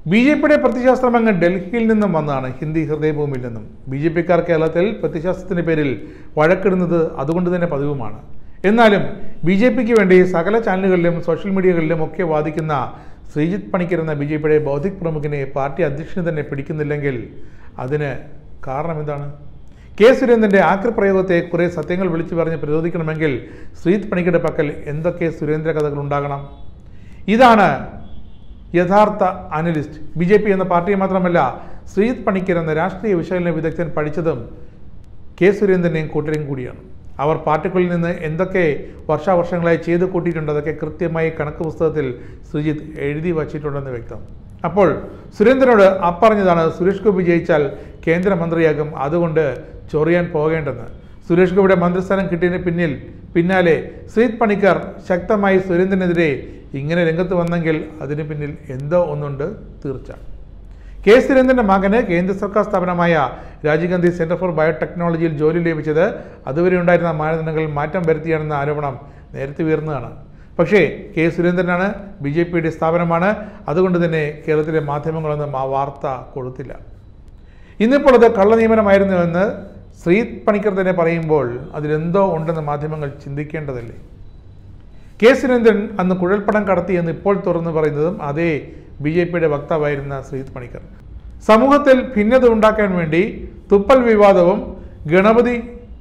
B J പിയുടെ പ്രത്യശാസ്ത്രമങ്ങ് ഡൽഹിയിൽ നിന്നും വന്നതാണ് ഹിന്ദി ഹൃദയഭൂമിയിൽ നിന്നും ബി ജെ പിക്കാർ കേരളത്തിൽ പ്രത്യശാസ്ത്രത്തിൻ്റെ പേരിൽ വഴക്കിടുന്നത് അതുകൊണ്ട് തന്നെ പതിവുമാണ് എന്നാലും ബി ജെ പിക്ക് വേണ്ടി സകല ചാനലുകളിലും സോഷ്യൽ മീഡിയകളിലും ഒക്കെ വാദിക്കുന്ന ശ്രീജിത്ത് പണിക്കർ എന്ന ബി ജെ പിയുടെ ബൗദ്ധിക് പ്രമുഖനെ പാർട്ടി അധ്യക്ഷന് തന്നെ പിടിക്കുന്നില്ലെങ്കിൽ അതിന് കാരണം എന്താണ് കെ സുരേന്ദ്രൻ്റെ ആക്രപ്രയോഗത്തെ കുറേ സത്യങ്ങൾ വിളിച്ചു പറഞ്ഞ് പ്രതിരോധിക്കണമെങ്കിൽ ശ്രീജിത്ത് പണിക്കരുടെ പക്കൽ എന്തൊക്കെ സുരേന്ദ്ര കഥകൾ ഉണ്ടാകണം ഇതാണ് യഥാർത്ഥ അനലിസ്റ്റ് ബി ജെ പി എന്ന പാർട്ടിയെ മാത്രമല്ല ശ്രീജിത്ത് പണിക്കർ എന്ന രാഷ്ട്രീയ വിശകലന വിദഗ്ധൻ പഠിച്ചതും കെ സുരേന്ദ്രനെയും കൂട്ടരെയും കൂടിയാണ് അവർ പാർട്ടിക്കുള്ളിൽ നിന്ന് എന്തൊക്കെ വർഷാവർഷങ്ങളായി ചെയ്തു കൂട്ടിയിട്ടുണ്ട് അതൊക്കെ കൃത്യമായി കണക്ക് പുസ്തകത്തിൽ ശ്രീജിത്ത് എഴുതി വച്ചിട്ടുണ്ടെന്ന് വ്യക്തം അപ്പോൾ സുരേന്ദ്രനോട് അപ്പറഞ്ഞതാണ് സുരേഷ് ഗോപി ജയിച്ചാൽ കേന്ദ്രമന്ത്രിയാകും അതുകൊണ്ട് ചൊറിയാൻ പോകേണ്ടെന്ന് സുരേഷ് ഗോപിയുടെ മന്ത്രിസ്ഥാനം കിട്ടിയതിന് പിന്നിൽ പിന്നാലെ ശ്രീജിത്ത് പണിക്കർ ശക്തമായി സുരേന്ദ്രനെതിരെ ഇങ്ങനെ രംഗത്ത് വന്നെങ്കിൽ അതിന് പിന്നിൽ എന്തോ ഒന്നുണ്ട് തീർച്ച കെ സുരേന്ദ്രന്റെ മകന് കേന്ദ്ര സർക്കാർ സ്ഥാപനമായ രാജീവ് ഗാന്ധി സെന്റർ ഫോർ ബയോടെക്നോളജിയിൽ ജോലി ലഭിച്ചത് അതുവരെ ഉണ്ടായിരുന്ന മാനദണ്ഡങ്ങളിൽ മാറ്റം വരുത്തിയാണെന്ന ആരോപണം നേരത്തെ ഉയർന്നതാണ് പക്ഷേ കെ സുരേന്ദ്രനാണ് ബി ജെ പിയുടെ സ്ഥാപനമാണ് അതുകൊണ്ട് തന്നെ കേരളത്തിലെ മാധ്യമങ്ങളൊന്നും ആ വാർത്ത കൊടുത്തില്ല ഇന്നിപ്പോൾ അത് കള്ളനിയമനമായിരുന്നുവെന്ന് ശ്രീ പണിക്കർ തന്നെ പറയുമ്പോൾ അതിലെന്തോ ഉണ്ടെന്ന് മാധ്യമങ്ങൾ ചിന്തിക്കേണ്ടതല്ലേ കെ സുരേന്ദ്രൻ അന്ന് കുഴൽപ്പണം കടത്തി എന്ന് ഇപ്പോൾ തുറന്നു പറയുന്നതും അതേ ബി ജെ പിയുടെ വക്താവായിരുന്ന ശ്രീജിത്ത് പണിക്കർ സമൂഹത്തിൽ ഭിന്നത ഉണ്ടാക്കാൻ വേണ്ടി തുപ്പൽ വിവാദവും ഗണപതി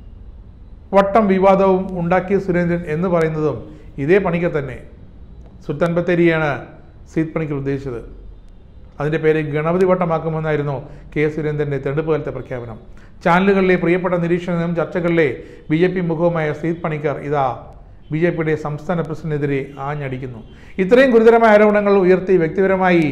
വട്ടം വിവാദവും ഉണ്ടാക്കിയ സുരേന്ദ്രൻ എന്ന് പറയുന്നതും ഇതേ പണിക്കർ തന്നെ സുൽത്താൻ ബത്തേരിയാണ് ശ്രീജിത്ത് പണിക്കർ ഉദ്ദേശിച്ചത് അതിൻ്റെ പേര് ഗണപതി വട്ടമാക്കുമെന്നായിരുന്നു കെ സുരേന്ദ്രൻ്റെ തെരഞ്ഞെടുപ്പ് കാലത്തെ പ്രഖ്യാപനം ചാനലുകളിലെ പ്രിയപ്പെട്ട നിരീക്ഷണവും ചർച്ചകളിലെ ബി ജെ പി മുഖവുമായ ശ്രീജിത്ത് പണിക്കർ ഇതാ ബി ജെ പിയുടെ സംസ്ഥാന പ്രസിഡന്റിനെതിരെ ആഞ്ഞടിക്കുന്നു ഇത്രയും ഗുരുതരമായ ആരോപണങ്ങൾ ഉയർത്തി വ്യക്തിപരമായി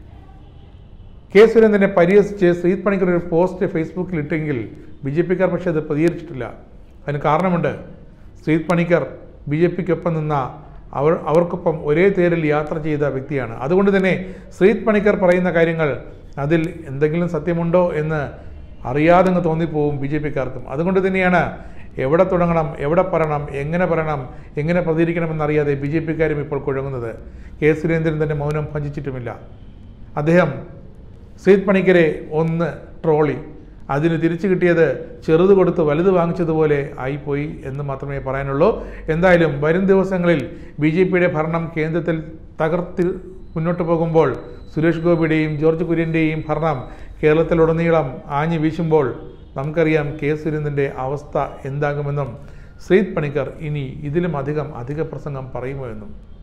കെ സുരേന്ദ്രനെ പരിഹസിച്ച് ശ്രീജിത്ത് പണിക്കർ ഒരു പോസ്റ്റ് ഫേസ്ബുക്കിൽ ഇട്ടെങ്കിൽ ബി ജെ പിക്കാർ പക്ഷേ അത് പ്രതികരിച്ചിട്ടില്ല അതിന് കാരണമുണ്ട് ശ്രീജിത്ത് പണിക്കർ ബി ജെ പിക്കൊപ്പം നിന്ന അവർ അവർക്കൊപ്പം ഒരേ തേരിൽ യാത്ര ചെയ്ത വ്യക്തിയാണ് അതുകൊണ്ട് തന്നെ ശ്രീജിത്ത് പണിക്കർ പറയുന്ന കാര്യങ്ങൾ അതിൽ എന്തെങ്കിലും സത്യമുണ്ടോ എന്ന് അറിയാതെ അങ്ങ് തോന്നിപ്പോവും ബി ജെ പിക്കാർക്കും അതുകൊണ്ട് തന്നെയാണ് എവിടെ തുടങ്ങണം എവിടെ പറയണം എങ്ങനെ പറയണം എങ്ങനെ പ്രതികരിക്കണമെന്നറിയാതെ ബി ജെ പിക്കാരും ഇപ്പോൾ കുഴങ്ങുന്നത് കെ സുരേന്ദ്രൻ തന്നെ മൗനം ഭഞ്ചിച്ചിട്ടുമില്ല അദ്ദേഹം ശ്രീത് പണിക്കരെ ഒന്ന് ട്രോളി അതിന് തിരിച്ചു കിട്ടിയത് ചെറുത് കൊടുത്ത് വലുത് വാങ്ങിച്ചതുപോലെ ആയിപ്പോയി എന്ന് മാത്രമേ പറയാനുള്ളൂ എന്തായാലും വരും ദിവസങ്ങളിൽ ബി ജെ പിയുടെ ഭരണം കേന്ദ്രത്തിൽ തകർത്തി മുന്നോട്ട് പോകുമ്പോൾ സുരേഷ് ഗോപിയുടെയും ജോർജ് കുര്യൻ്റെയും ഭരണം കേരളത്തിലുടനീളം ആഞ്ഞു വീശുമ്പോൾ നമുക്കറിയാം കെ സുരേന്ദ്രൻ്റെ അവസ്ഥ എന്താകുമെന്നും ശ്രീത് പണിക്കർ ഇനി ഇതിലും അധികം അധിക പ്രസംഗം പറയുമോ എന്നും